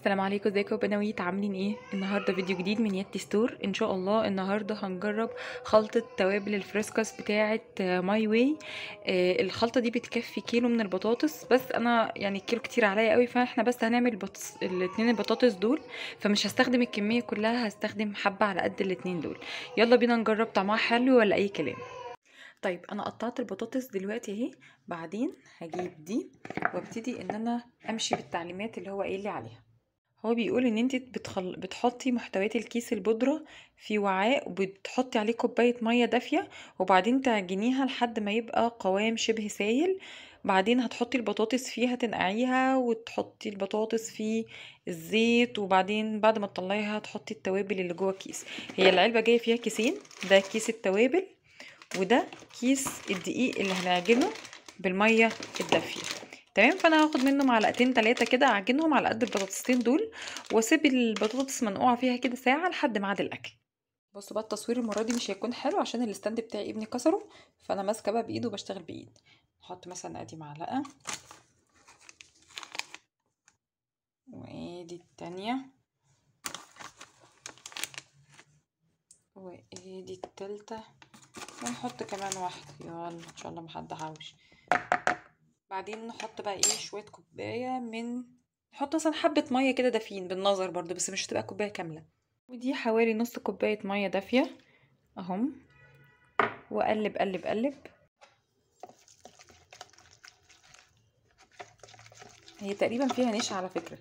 السلام عليكم ازيكم يا بنويت عاملين ايه النهارده فيديو جديد من ياتي ستور ان شاء الله النهارده هنجرب خلطه توابل الفريسكاس بتاعه ماي واي آه الخلطه دي بتكفي كيلو من البطاطس بس انا يعني الكيلو كتير عليا قوي فاحنا بس هنعمل بطس الاتنين البطاطس دول فمش هستخدم الكميه كلها هستخدم حبه على قد الاتنين دول يلا بينا نجرب طعمها حلو ولا اي كلام طيب انا قطعت البطاطس دلوقتي اهي بعدين هجيب دي وابتدي ان انا امشي بالتعليمات اللي هو قايل لي عليها هو بيقول ان انت بتخل... بتحطي محتويات الكيس البودره في وعاء وبتحطي عليه كوبايه ميه دافيه وبعدين تعجنيها لحد ما يبقى قوام شبه سايل بعدين هتحطي البطاطس فيها تنقعيها وتحطي البطاطس في الزيت وبعدين بعد ما تطلعيها تحطي التوابل اللي جوه الكيس هي العلبه جايه فيها كيسين ده كيس التوابل وده كيس الدقيق اللي هنعجنه بالميه الدافيه تمام فانا هاخد منه معلقتين تلاتة كده اعجنهم على قد البطاطستين دول واسيب البطاطس منقوعه فيها كده ساعه لحد ميعاد الاكل بصوا بقى التصوير المره دي مش هيكون حلو عشان الستاند بتاعي ابني كسره فانا ماسكه بقى بايد وبشتغل بايد نحط مثلا ادي معلقه وادي التانية وادي التالتة ونحط كمان واحدة يلا ان شاء الله محد حوش بعدين نحط بقى ايه شويه كوبايه من نحط مثلا حبه ميه كده دافيين بالنظر برضو بس مش هتبقى كوبايه كامله ودي حوالي نص كوبايه ميه دافيه اهم واقلب قلب قلب هي تقريبا فيها نشا على فكره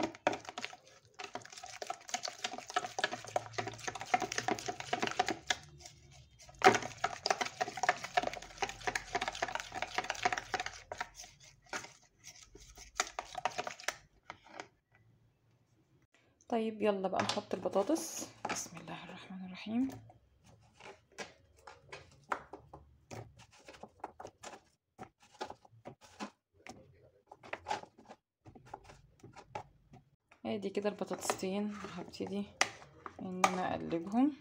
طيب يلا بقى نحط البطاطس بسم الله الرحمن الرحيم ادي كده البطاطستين هبتدي ان انا اقلبهم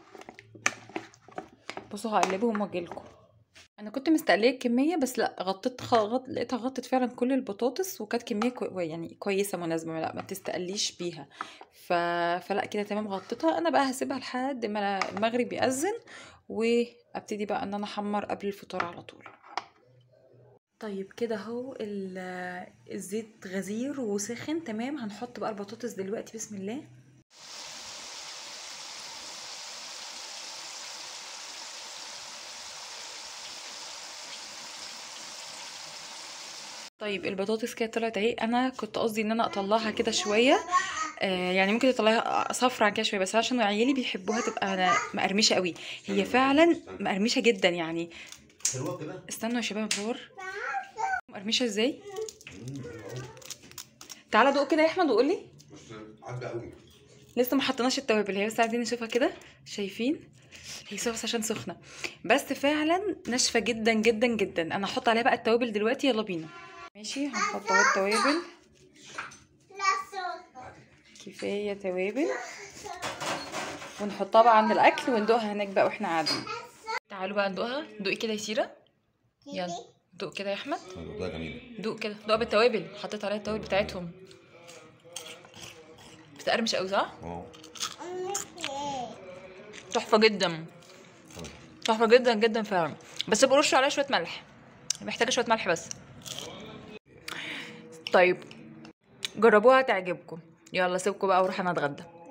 بصوا هقلبهم واجيلكم انا كنت مستقليه الكميه بس لا غطيت غط... لقيتها غطت فعلا كل البطاطس وكانت كميه كو... يعني كويسه مناسبه لا ما تستقليش بيها ف... فلا كده تمام غطيتها انا بقى هسيبها لحد ما المغرب يأذن وابتدي بقى ان انا احمر قبل الفطار على طول طيب كده اهو الزيت غزير وسخن تمام هنحط بقى البطاطس دلوقتي بسم الله طيب البطاطس كده طلعت اهي انا كنت قصدي ان انا اطلعها كده شويه آه يعني ممكن تطلعها صفرا كده شويه بس عشان عيالي بيحبوها تبقى مقرمشه قوي هي فعلا مقرمشه جدا يعني استنوا يا شباب بصور مقرمشه ازاي تعالى دوق كده يا احمد وقول لي بس عدى قوي لسه ما حطيناش التوابل هي بس عايزين نشوفها كده شايفين هي بس عشان سخنه بس فعلا ناشفه جدا جدا جدا انا هحط عليها بقى التوابل دلوقتي يلا بينا ماشي هنحط اهو التوابل كفايه توابل ونحطها بقى عند الاكل وندوقها هناك بقى واحنا قاعدين تعالوا بقى ندوقها دوقي كده يا سيره يلا دوق كده يا احمد والله جميله دوق كده دوق بالتوابل حطيت عليها التوابل بتاعتهم بتقرمش قوي صح اه تحفه جدا تحفه جدا جدا فعلا بس برش عليها شويه ملح محتاجه شويه ملح بس طيب جربوها تعجبكم يلا سيبكم بقى واروح انا اتغدى